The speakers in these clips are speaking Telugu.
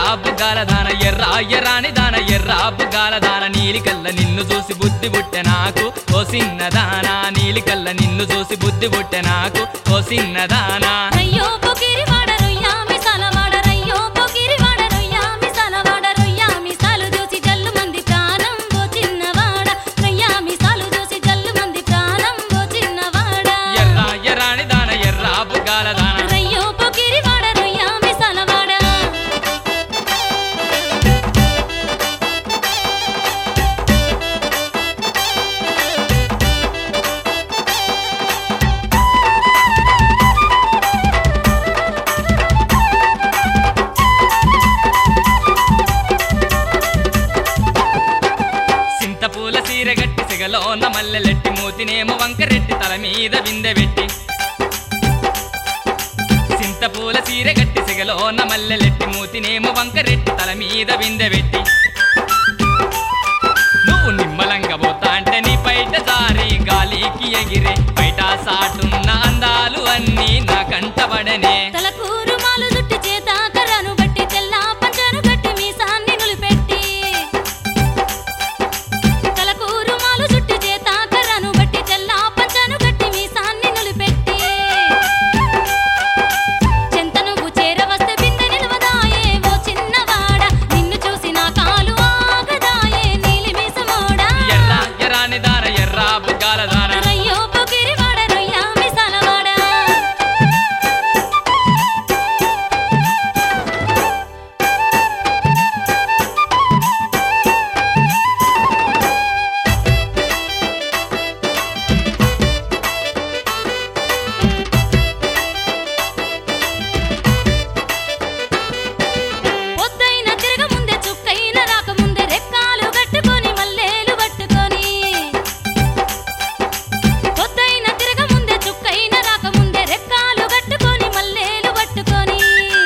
బుగ్గాల దాన ఎర్ర ఎర్రాని దాన ఎర్ర బుగ్గాల దాన నీలికల్ల నిన్ను చూసి బుద్ధి పుట్టె నాకు ఓ సిన్నదానా నీలికల్ల నిన్ను చూసి బుద్ధి పుట్టె నాకు ఓ సిన్నదానా రయ్యో పొకిరి వాడ రొయ్యా మిసాల వాడ రయ్యో పొకిరి వాడ రొయ్యా మిసాల వాడ రొయ్యా మిసాలు చూసి జల్లు మంది ప్రాణం ఓ చిన్నవాడ రొయ్యా మిసాలు చూసి జల్లు మంది ప్రాణం ఓ చిన్నవాడ ఎర్ర ఎర్రాని దాన ఎర్ర బుగ్గాల దాన రయ్యో పొకిరి వాడ రొయ్యా మిసాల వాడ సింతపూల సీరగట్టి సిగలోన మల్లెలెట్టి మూతినేమో వంకరెట్టి తల మీద విందె పెట్టి సింతపూల సీరగట్టి సిగలోన మల్లెలెట్టి మూతినేమో వంకరెట్టి తల మీద విందె పెట్టి నువ్వు నిమ్మలంగా పోతా అంటే నీ బయట జారి గాలికి ఎగిరే బయట సాటున్న అందాలు అన్నీ నా కంటబడనే తలకు రుమాలు జుట్టు చేత కర్రను బట్టి తెల్ల పంచను గట్టి మీసాన్ని నులిపెట్టి తలకు రుమాలు జుట్టు చేత కర్రను బట్టి తెల్ల పంచను గట్టి మీసాన్ని నులిపెట్టి చెంత నువ్వు చేరవస్తే బిందె నిలవదాయే ఓ చిన్నవాడ నిన్ను చూసి నా కాలు ఆగదాయే నీలి మీసమోడా ఎర్ర ఎర్రాని దాన ఎర్ర బుగ్గాల దాన రయ్యో పొకిరి వాడ రొయ్యా మిసాల వాడ పొద్దైన తిరగ ముందే చుక్కైన రాకముందే రెక్కాలు కట్టుకొని మల్లేలు పట్టుకొని పొద్దైన తిరగ ముందే చుక్కైన రాకముందే రెక్కాలు కట్టుకొని మల్లేలు పట్టుకొని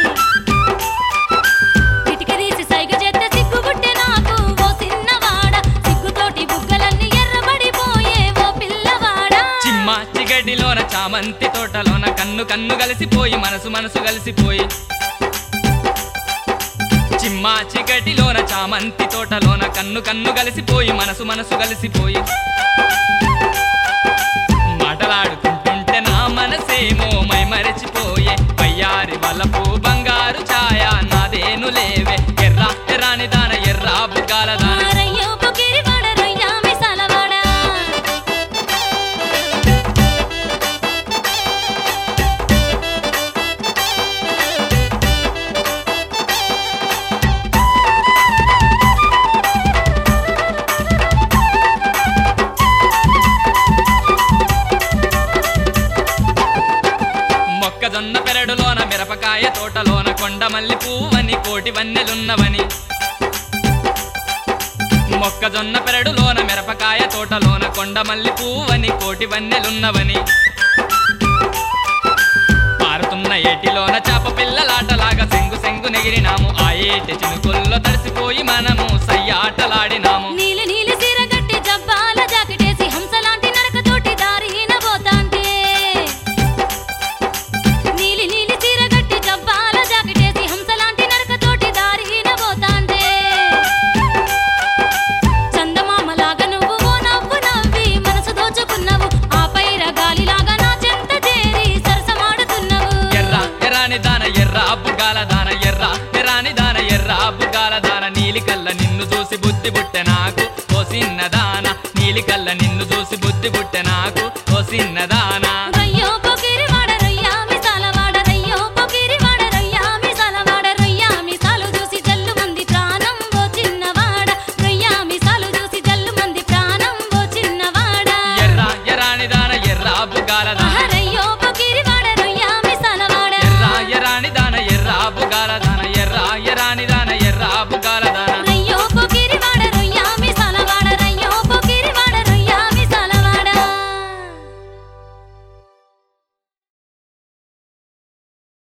కిటికీ తీసి సైగ చేస్తే సిగ్గుబుట్టే నాకు ఓ చిన్నవాడ సిగ్గుతోటి బుగ్గలన్నీ ఎర్రబడిపోయే ఓ పిల్లవాడా చిమ్మ చిగడిలోన చామంతి తోటలోన కన్ను కన్ను కలిసిపోయి మనసు మనసు కలిసిపోయి చిమ్మ చిగడిలోన చామంతి తోటలోన కన్ను కన్ను కలిసిపోయి మనసు మనసు కలిసిపోయి మాటలాడుకుంటుంటే నా మనసేమో మై మరచిపోయే పయ్యారి వలపు బంగారు ఛాయ నాదేను లేవే ఎర్ర ఎర్రాని దాన ఎర్ర బుగ్గాల దాన రయ్యో పొకిరి వాడ రొయ్యా మిసాల వాడ మొక్కజొన్న పెరడులోన మిరపకాయ తోటలోన కొండమల్లి పువ్వని కోటి వన్నెలున్నవని మొక్కజొన్న పెరడులోన మిరపకాయ తోటలోన కొండమల్లి పువ్వని కోటి వన్నెలున్నవని పారుతున్న ఏటిలోన చాప పిల్లలాటలాగా సెంగు సెంగు నెగిరినాము ఆ ఏటి చినుకుల్లో తడిసిపోయి మనము సయ్యాటలాడినాము నీలి నీలి సీర గట్టి జబ్బాల జాకెటేసి హంసలాంటి నడకతోటి దారిన పోతాంటే నీలి నీలి సీర గట్టి జబ్బాల జాకెటేసి హంసలాంటి నడకతోటి దారిన పోతాంటే చందమామలాగా నువ్వు ఓ నవ్వు నవ్వి మనసు దోచుకున్నావు ఆ పైర గాలిలాగా నా చెంత చేరి సరసమాడుతున్నావు ఎర్ర ఎర్రాని దాన ఎర్ర బుగ్గాల దాన ఎర్ర ఎర్రాని దాన ఎర్ర బుగ్గాల దాన నీలికల్ల నిన్ను చూసి బుద్ధి పుట్టె నాకు ఓ సిన్నదాన నీలికల్ల నిన్ను చూసి బుద్ధి పుట్టె నాకు ఓ సిన్నదానా రయ్యో పొకిరి వాడ రొయ్యా మిసాల వాడ రయ్యో పొకిరి వాడ రొయ్యా మిసాల వాడ రొయ్యా మిసాలు చూసి జల్లు మంది ప్రాణం ఓ చిన్నవాడ రొయ్యా మిసాలు చూసి జల్లు మంది ప్రాణం ఓ చిన్నవాడ ఎర్ర ఎర్రాని దాన ఎర్ర బుగ్గాల దాన